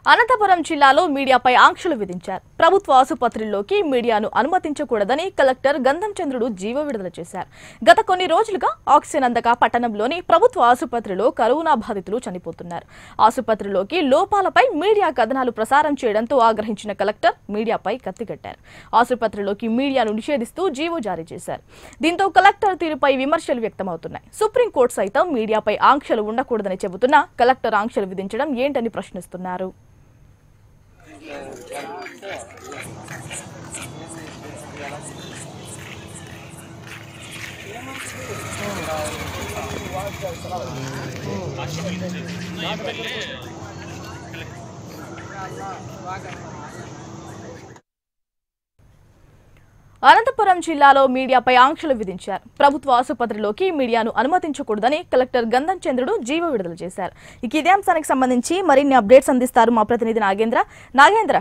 అనంతపురం జిల్లాలో మీడియాపై ఆంక్షలు విధించారు ప్రభుత్వ ఆసుపత్రుల్లోకి మీడియాను అనుమతించకూడదని కలెక్టర్ గంధం చంద్రుడు జీవో విడుదల చేశారు గత కొన్ని రోజులుగా ఆక్సిజన్ అందక పట్టణంలోని ప్రభుత్వ ఆసుపత్రిలో కరోనా బాధితులు చనిపోతున్నారు ఆసుపత్రిలోకి లోపాలపై మీడియా కథనాలు ప్రసారం చేయడంతో ఆగ్రహించిన కలెక్టర్ మీడియాపై కత్తిగట్టారు ఆసుపత్రిలోకి మీడియాను నిషేధిస్తూ జీవో జారీ చేశారు దీంతో కలెక్టర్ తీరుపై విమర్శలు వ్యక్తమవుతున్నాయి సుప్రీంకోర్టు సైతం మీడియాపై ఆంక్షలు ఉండకూడదని చెబుతున్నా కలెక్టర్ ఆంక్షలు విధించడం ఏంటని ప్రశ్నిస్తున్నారు అనంతపురం జిల్లాలో మీడియాపై ఆంక్షలు విధించారు ప్రభుత్వ ఆసుపత్రిలోకి మీడియాను అనుమతించకూడదని కలెక్టర్ గంధం చంద్రుడు జీవో విడుదల చేశారు ఇక ఇదే అంశానికి సంబంధించి మరిన్ని అప్డేట్స్ అందిస్తారు మా ప్రతినిధి నాగేంద్ర నాగేంద్ర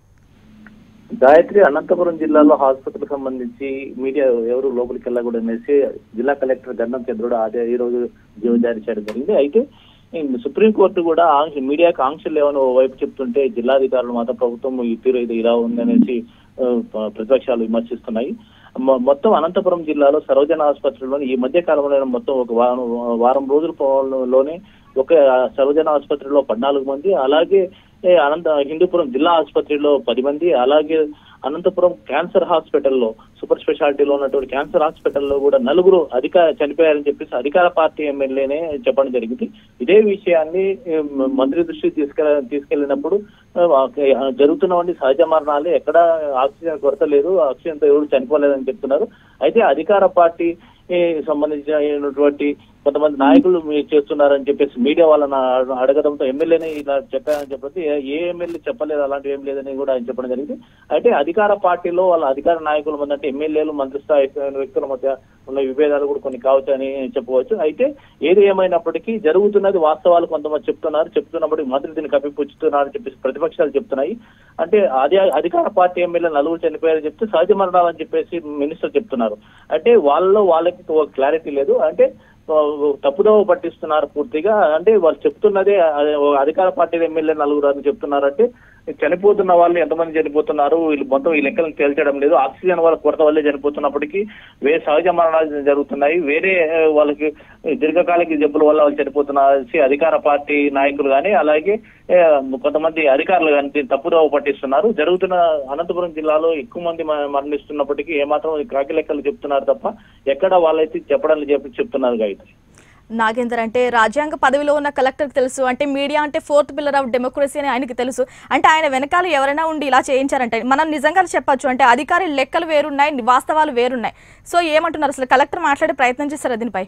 గాయత్రి అనంతపురం జిల్లాలో ఆసుపత్రికి సంబంధించి మీడియా ఎవరు లోపలికి వెళ్ళకూడదు అనేసి జిల్లా కలెక్టర్ గన్నం చంద్రుడు అదే ఈ రోజు జీవో జారీ చేయడం జరిగింది అయితే ఈ సుప్రీంకోర్టు కూడా ఆంక్ష మీడియాకు ఆంక్షలు లేవని ఓ వైపు చెప్తుంటే జిల్లాధికారులు మాత్రం ప్రభుత్వం ఈ తీరు ఇది ఇలా ఉందనేసి ఆ, ప- ప్రతిపక్షాలు విమర్శిస్తున్నాయి మొ- మొత్తం అనంతపురం జిల్లాలో సరోజన ఆసుపత్రిలోని ఈ మధ్య కాలంలో మొత్తం ఒక వారం వారం రోజుల లోనే ఒక సరోజన ఆసుపత్రిలో పద్నాలుగు మంది అలాగే ఏ, అనంత హిందూపురం జిల్లా ఆసుపత్రిలో పది మంది అలాగే అనంతపురం క్యాన్సర్ హాస్పిటల్లో సూపర్ స్పెషాలిటీలో ఉన్నటువంటి క్యాన్సర్ హాస్పిటల్లో కూడా నలుగురు అధికార చనిపోయారని చెప్పేసి అధికార పార్టీ ఎమ్మెల్యేనే చెప్పడం జరిగింది ఇదే విషయాన్ని ఏ, మ- మంత్రి దృష్టికి తీసుకెళ్ళ తీసుకెళ్లినప్పుడు ఆ, ఆ, జరుగుతున్నవన్నీ సహజ మరణాలు ఎక్కడ ఆక్సిజన్ కొరత లేదు ఆక్సిజన్ తో ఎవరు చనిపోలేదని చెప్తున్నారు అయితే అధికార పార్టీ ఏ, సంబంధించినటువంటి కొంతమంది నాయకులు మీరు చేస్తున్నారని చెప్పేసి మీడియా వాళ్ళని అడ- అడగడంతో ఎమ్మెల్యేనే ఇలా చెప్పారని చెప్పేసి ఏ- ఏ ఎమ్మెల్యే చెప్పలేదు అలాంటివి ఏం లేదని కూడా ఆయన చెప్పడం జరిగింది అయితే అధికార పార్టీలో వాళ్ళ అధికార నాయకుల మధ్య అంటే ఎమ్మెల్యేలు మంత్రి స్థాయి వ్యక్తుల మధ్య ఉన్న విభేదాలు కూడా కొన్ని కావచ్చు అని చెప్పవచ్చు అయితే ఏది ఏమైనప్పటికీ జరుగుతున్నది వాస్తవాలు కొంతమంది చెప్తున్నారు చెప్తున్నప్పటికీ మంత్రి దీన్ని కప్పిపుచ్చుతున్నారని చెప్పేసి ప్రతిపక్షాలు చెప్తున్నాయి అంటే అదే అధికార పార్టీ ఎమ్మెల్యే నలుగురు చనిపోయారని చెప్తే సహజ మరణాలని చెప్పేసి మినిస్టర్ చెప్తున్నారు అంటే వాళ్ళలో వాళ్ళకి ఒక క్లారిటీ లేదు అంటే ఆ, తప్పుదోవ పట్టిస్తున్నారు పూర్తిగా అంటే వాళ్ళు చెప్తున్నదే అదే ఓ అధికార పార్టీ ఎమ్మెల్యే నలుగురు అని చెప్తున్నారు అంటే చనిపోతున్న వాళ్ళు ఎంతమంది చనిపోతున్నారు వీళ్ళు మొత్తం ఈ లెక్కలను తేల్చడం లేదు ఆక్సిజన్ వాళ్ళ కొరత వల్లే చనిపోతున్నప్పటికీ వేరే సహజ మరణాలు జరుగుతున్నాయి వేరే ఆ, వాళ్ళకి దీర్ఘకాలిక జబ్బుల వల్ల వాళ్ళు చనిపోతున్నారు అధికార పార్టీ నాయకులు కానీ అలాగే ఆ, కొంతమంది అధికారులు కానీ దీన్ని తప్పుదోవ పట్టిస్తున్నారు జరుగుతున్న అనంతపురం జిల్లాలో ఎక్కువ మంది మ- మరణిస్తున్నప్పటికీ ఏమాత్రం ఈ కాకి లెక్కలు చెప్తున్నారు తప్ప ఎక్కడ వాళ్ళైతే చెప్పడం చెప్పి చెప్తున్నారు గాయత్రి నాగేందర్ అంటే రాజ్యాంగ పదవిలో ఉన్న కలెక్టర్కి తెలుసు అంటే మీడియా అంటే ఫోర్త్ పిల్లర్ ఆఫ్ డెమోక్రసీ అని ఆయనకి తెలుసు అంటే ఆయన వెనకాల ఎవరైనా ఉండి ఇలా చేయించారంటే మనం నిజంగా చెప్పొచ్చు అంటే అధికారి లెక్కలు వేరున్నాయి వాస్తవాలు వేరున్నాయి సో ఏమంటున్నారు అసలు కలెక్టర్ మాట్లాడే ప్రయత్నం చేశారు దీనిపై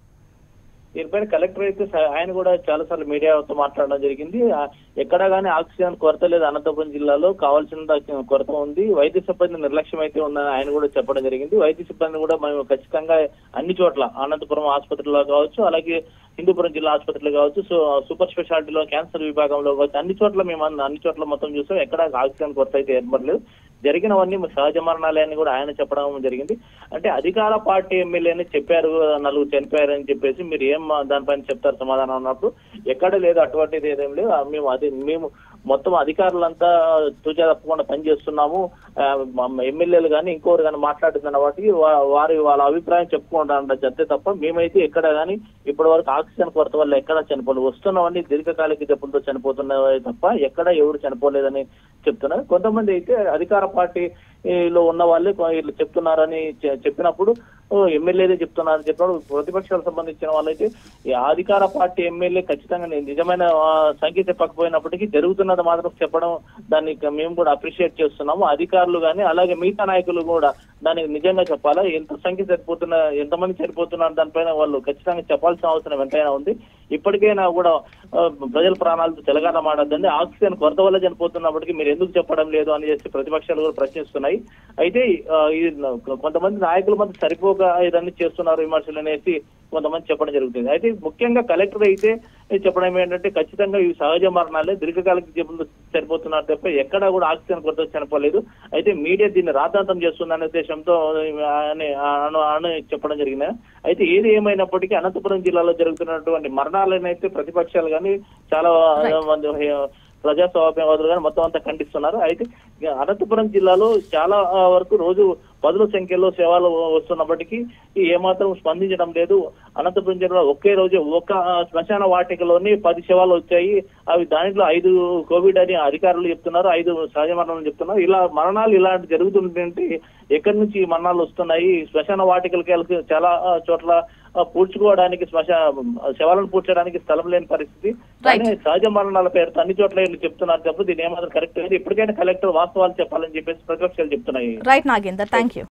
దీనిపైన కలెక్టర్ అయితే స- ఆయన కూడా చాలా సార్లు మీడియాతో మాట్లాడడం జరిగింది ఆ, ఎక్కడా గానీ ఆక్సిజన్ కొరత లేదు అనంతపురం జిల్లాలో కావాల్సిన కొరత ఉంది వైద్య సిబ్బంది నిర్లక్ష్యం అయితే ఉందని ఆయన కూడా చెప్పడం జరిగింది వైద్య సిబ్బంది కూడా మేము ఖచ్చితంగా అన్ని చోట్ల అనంతపురం ఆసుపత్రిలో కావచ్చు అలాగే హిందూపురం జిల్లా ఆసుపత్రిలో కావచ్చు సో సూపర్ స్పెషాలిటీలో క్యాన్సర్ విభాగంలో కావచ్చు అన్ని చోట్ల మేము అన్ని- అన్ని చోట్ల మొత్తం చూసాం ఎక్కడ ఆక్సిజన్ కొరత అయితే ఏర్పడలేదు జరిగినవన్నీ సహజ మరణాలే అని కూడా ఆయన చెప్పడం జరిగింది అంటే అధికార పార్టీ ఎమ్మెల్యేని చెప్పారు నలుగురు చనిపోయారని చెప్పేసి మీరు ఏం మా- దానిపైన చెప్తారు సమాధానం అన్నప్పుడు ఎక్కడ లేదు అటువంటిది ఏదేం లేదు ఆ, మేము అది మేము మొత్తం అధికారులంతా తూచా తప్పకుండా పనిచేస్తున్నాము ఆ, మా ఎమ్మెల్యేలు కానీ ఇంకోరు కానీ మాట్లాడుతున్న వాటికి వా- వారి వాళ్ళ అభిప్రాయం చెప్పుకుంటారంట అంతే తప్ప మేమైతే ఎక్కడ కానీ ఇప్పటి వరకు ఆక్సిజన్ కొరత వల్ల ఎక్కడ చనిపోలేదు వస్తున్నవన్నీ దీర్ఘకాలిక జబ్బులతో చనిపోతున్నవే తప్ప ఎక్కడ ఎవరు చనిపోలేదని చెప్తున్నారు కొంతమంది అయితే అధికార పార్టీ ఈ లో ఉన్న వాళ్ళే కొ- వీళ్ళు చెప్తున్నారని చె- చెప్పినప్పుడు ఓ, ఎమ్మెల్యేదే చెప్తున్నారని చెప్పినప్పుడు ప్రతిపక్షాలకు సంబంధించిన వాళ్ళైతే ఈ అధికార పార్టీ ఎమ్మెల్యే ఖచ్చితంగా ని- నిజమైన ఆ, సంఖ్య చెప్పకపోయినప్పటికీ జరుగుతున్నది మాత్రం చెప్పడం దాన్ని ఇక మేము కూడా అప్రిషియేట్ చేస్తున్నాము అధికారులు కానీ అలాగే మిగతా నాయకులు కూడా దానికి నిజంగా చెప్పాలా ఎంత సంఖ్య సరిపోతున్న ఎంతమంది సరిపోతున్నారు దానిపైన వాళ్ళు ఖచ్చితంగా చెప్పాల్సిన అవసరం ఎంతైనా ఉంది ఇప్పటికైనా కూడా ఆ, ప్రజల ప్రాణాలతో తెలంగాణ మాడద్దండి ఆక్సిజన్ కొరత వల్ల చనిపోతున్నప్పటికీ మీరు ఎందుకు చెప్పడం లేదు అని చెప్పి ప్రతిపక్షాలు కూడా ప్రశ్నిస్తున్నాయి అయితే ఆ, ఈ కొంతమంది నాయకుల మధ్య సరిపోక ఇదన్నీ చేస్తున్నారు విమర్శలు అనేసి కొంతమంది చెప్పడం జరుగుతుంది అయితే ముఖ్యంగా కలెక్టర్ అయితే చెప్పడం ఏంటంటే ఖచ్చితంగా ఇవి సహజ మరణాలే దీర్ఘకాలిక జబ్బులు చనిపోతున్నారు తప్ప ఎక్కడా కూడా ఆక్సిజన్ కొరత చనిపోలేదు అయితే మీడియా దీన్ని రాద్ధాంతం చేస్తుందనే ఉద్దేశంతో అని అను- అని చెప్పడం జరిగింది అయితే ఏది ఏమైనప్పటికీ అనంతపురం జిల్లాలో జరుగుతున్నటువంటి మరణాలను అయితే ప్రతిపక్షాలు కానీ చాలా మంది ప్రజాస్వామ్యవాదులు కానీ మొత్తం అంతా ఖండిస్తున్నారు అయితే ఇక అనంతపురం జిల్లాలో చాలా ఆ, వరకు రోజు పదుల సంఖ్యలో శవాలు వస్తున్నప్పటికీ ఈ ఏమాత్రం స్పందించడం లేదు అనంతపురం జిల్లాలో ఒకే రోజు ఒక ఆ, శ్మశాన వాటికలోని పది శవాలు వచ్చాయి అవి దాంట్లో ఐదు కోవిడ్ అని అధికారులు చెప్తున్నారు ఐదు సహజ మరణాలు చెప్తున్నారు ఇలా మరణాలు ఇలాంటి జరుగుతుంటే ఎక్కడి నుంచి ఈ మరణాలు వస్తున్నాయి శ్మశాన వాటికలకి వెళ్ళి చాలా ఆ, చోట్ల ఆ, పూడ్చుకోవడానికి శ్మశ శవాలను పూడ్చడానికి స్థలం లేని పరిస్థితి కానీ సహజ మరణాల పేరుతో అన్ని చోట్ల వీళ్ళు చెప్తున్నారు తప్ప దీని ఏమాత్రం కరెక్ట్ లేదు ఇప్పటికైనా కలెక్టర్ వాస్తవాలు చెప్పాలని చెప్పేసి ప్రతిపక్షాలు చెప్తున్నాయి రైట్ నాగేందర్ థ్యాంక్ యూ